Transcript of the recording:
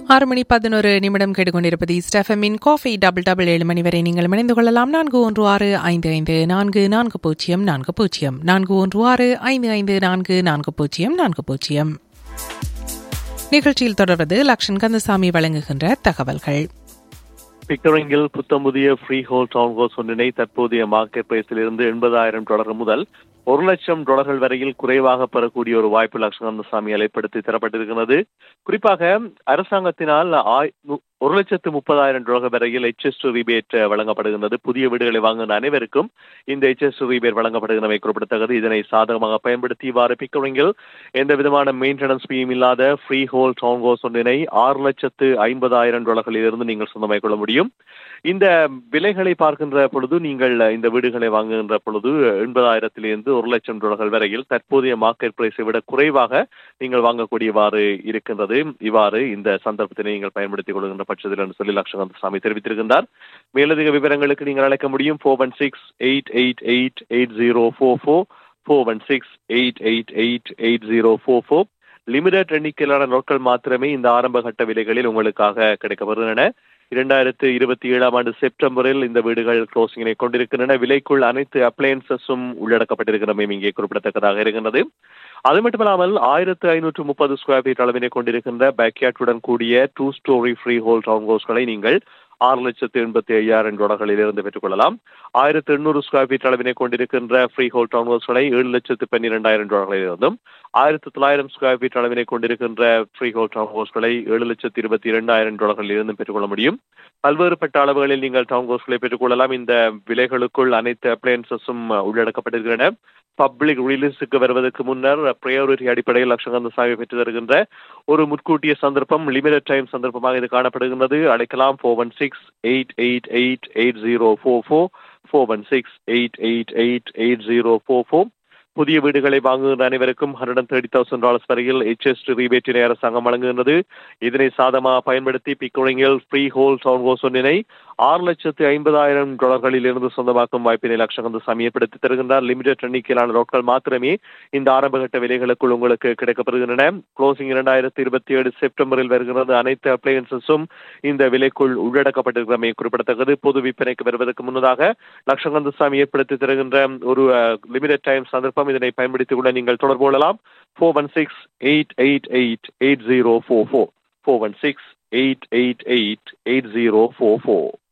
ஆறு மணி பதினோரு நிமிடம் கேட்டுக்கொண்டிருப்பது ஸ்டெஃபமின் காஃபி டபுள் டபுள் ஏழு மணி வரை நீங்கள் இணைந்து கொள்ளலாம் நான்கு ஒன்று ஆறு ஐந்து ஐந்து நான்கு நான்கு பூஜ்ஜியம் நான்கு பூஜ்ஜியம் நான்கு ஒன்று ஆறு ஐந்து ஐந்து நான்கு நான்கு பூஜ்ஜியம் நான்கு பூஜ்ஜியம் நிகழ்ச்சியில் தொடர்வது லக்ஷன் கந்தசாமி வழங்குகின்ற தகவல்கள் பிக்கரிங்கில் புத்தம்புதிய ஃப்ரீ ஹோல் டவுன் ஹோஸ் ஒன்றினை தற்போதைய மார்க்கெட் பிரைஸில் இருந்து எண்பதாயிரம் டாலர் முதல் ஒரு லட்சம் டாலர்கள் வரையில் குறைவாக பெறக்கூடிய ஒரு வாய்ப்பு லட்சுமணசாமி ஏற்படுத்தி தரப்பட்டிருக்கிறது குறிப்பாக அரசாங்கத்தினால் ஆய்- நு- ஒரு லட்சத்து முப்பதாயிரம் டாலர்கள் வரையில் எச்எஸ் ரிபேட் வழங்கப்படுகின்றது புதிய வீடுகளை வாங்குகின்ற அனைவருக்கும் இந்த எச்எஸ் ரிபேட் வழங்கப்படுகின்றமை குறிப்பிடத்தக்கது இதனை சாதகமாக பயன்படுத்தி இவ்வாறு பிக்கரிங்கில் எந்த விதமான மெயின்டெனன்ஸ் ஃபீயும் இல்லாத ஃப்ரீ ஹோல் டவுன் ஹோஸ் ஒன்றினை ஆறு லட்சத்து ஐம்பதாயிரம் டாலர்களில் இருந்து நீங்கள் சொந்தமாக்கிக் கொள்ள முடியும் இந்த விலைகளை பார்க்கின்ற பொழுது நீங்கள் இந்த வீடுகளை வாங்குகின்ற பொழுது எண்பதாயிரத்திலிருந்து ஒரு லட்சம் டாலர்கள் வரையில் தற்போதைய மார்க்கெட் பிரைஸை விட குறைவாக நீங்கள் வாங்கக்கூடியவாறு இருக்கின்றது இவ்வாறு இந்த சந்தர்ப்பத்தினை நீங்கள் பயன்படுத்திக் கொள்கின்ற பட்சத்தில் என்று சொல்லி லட்சகாந்த் சாமி தெரிவித்திருக்கின்றார் மேலதிக விவரங்களுக்கு நீங்கள் அழைக்க முடியும் four one six eight eight eight eight zero four four four one six eight eight eight eight zero four four limited எண்ணிக்கையிலான நாட்கள் மாத்திரமே இந்த ஆரம்ப கட்ட விலைகளில் உங்களுக்காக கிடைக்கப்படுகின்றன இரண்டாயிரத்து இருபத்தி ஏழாம் ஆண்டு செப்டம்பரில் இந்த வீடுகள் க்ளோசிங்கினை கொண்டிருக்கின்றன விலைக்குள் அனைத்து அப்ளையன்சஸும் உள்ளடக்கப்பட்டிருக்கிறமையும் இங்கே குறிப்பிடத்தக்கதாக இருக்கின்றது அது மட்டுமல்லாமல் ஆயிரத்து ஐநூற்று முப்பது ஸ்கொயர் ஃபீட் அளவினை கொண்டிருக்கின்ற பேக்யார்டுடன் கூடிய two storey freehold town ஹவுஸ்களை நீங்கள் ஆறு லட்சத்து எண்பத்தி ஐயாயிரம் டாலர்களில் இருந்து பெற்றுக்கொள்ளலாம் ஆயிரத்து எண்ணூறு ஸ்கொயர் ஃபீட் அளவினை கொண்டிருக்கின்ற ஃப்ரீ ஹோல் டவுன் ஹவுஸ்களை ஏழு லட்சத்து பன்னிரெண்டாயிரம் டாலர்களில் இருந்தும் ஆயிரத்து தொள்ளாயிரம் ஸ்கொயர் ஃபீட் அளவினை கொண்டிருக்கின்ற ஃப்ரீ ஹோல் டவுன் ஹவுஸ்களை ஏழு லட்சத்து இருபத்தி இரண்டாயிரம் டாலர்களில் இருந்து பெற்றுக்கொள்ள முடியும் பல்வேறுபட்ட அளவுகளில் நீங்கள் டவுன் ஹவுஸ்களை பெற்றுக்கொள்ளலாம் இந்த விலைகளுக்குள் அனைத்து அப்ளையன்சஸும் உள்ளடக்கப்பட்டிருக்கின்றன பப்ளிக் ரிலீஸுக்கு வருவதற்கு முன்னர் ப்ரையாரிட்டி அடிப்படையில் லட்சங்கந்த சாமி பெற்று தருகின்ற ஒரு முன்கூட்டிய சந்தர்ப்பம் லிமிடெட் டைம் சந்தர்ப்பமாக இது காணப்படுகின்றது அழைக்கலாம் four one six eight eight eight eight zero four four four one six eight eight eight eight zero four four புதிய வீடுகளை வாங்குகின்ற அனைவருக்கும் hundred and thirty thousand dollars வரையில் ஹெச்எஸ் ரீபேட்டினை அரசாங்கம் வழங்குகின்றது இதனை சாதமாக பயன்படுத்தி பிக்கோரிங்கில் ஃப்ரீ ஹோல் டவுன் ஹோஸ் ஒன்றினை ஆறு லட்சத்து ஐம்பதாயிரம் டாலர்களில் இருந்து சொந்தமாக்கும் வாய்ப்பினை லட்சகந்த சமயப்படுத்தி தருகின்றார் லிமிடெட் எண்ணிக்கையிலான நாட்கள் மாத்திரமே இந்த ஆரம்பகட்ட விலைகளுக்குள் உங்களுக்கு கிடைக்கப்படுகின்றன க்ளோசிங் இரண்டாயிரத்தி இருபத்தி ஏழு செப்டம்பரில் வருகிறது அனைத்து அப்ளையன்சஸும் இந்த விலைக்குள் உள்ளடக்கப்பட்டிருக்கிறமை குறிப்பிடத்தக்கது பொது விற்பனைக்கு வருவதற்கு முன்னதாக லட்சகந்த சாமி ஏற்படுத்தி தருகின்ற ஒரு லிமிடெட் டைம் சந்தர்ப்பம் இதனை பயன்படுத்திக் கொள்ள நீங்கள் தொடர்பு கொள்ளலாம் four one six eight eight eight eight zero four four four one six eight eight eight eight zero four four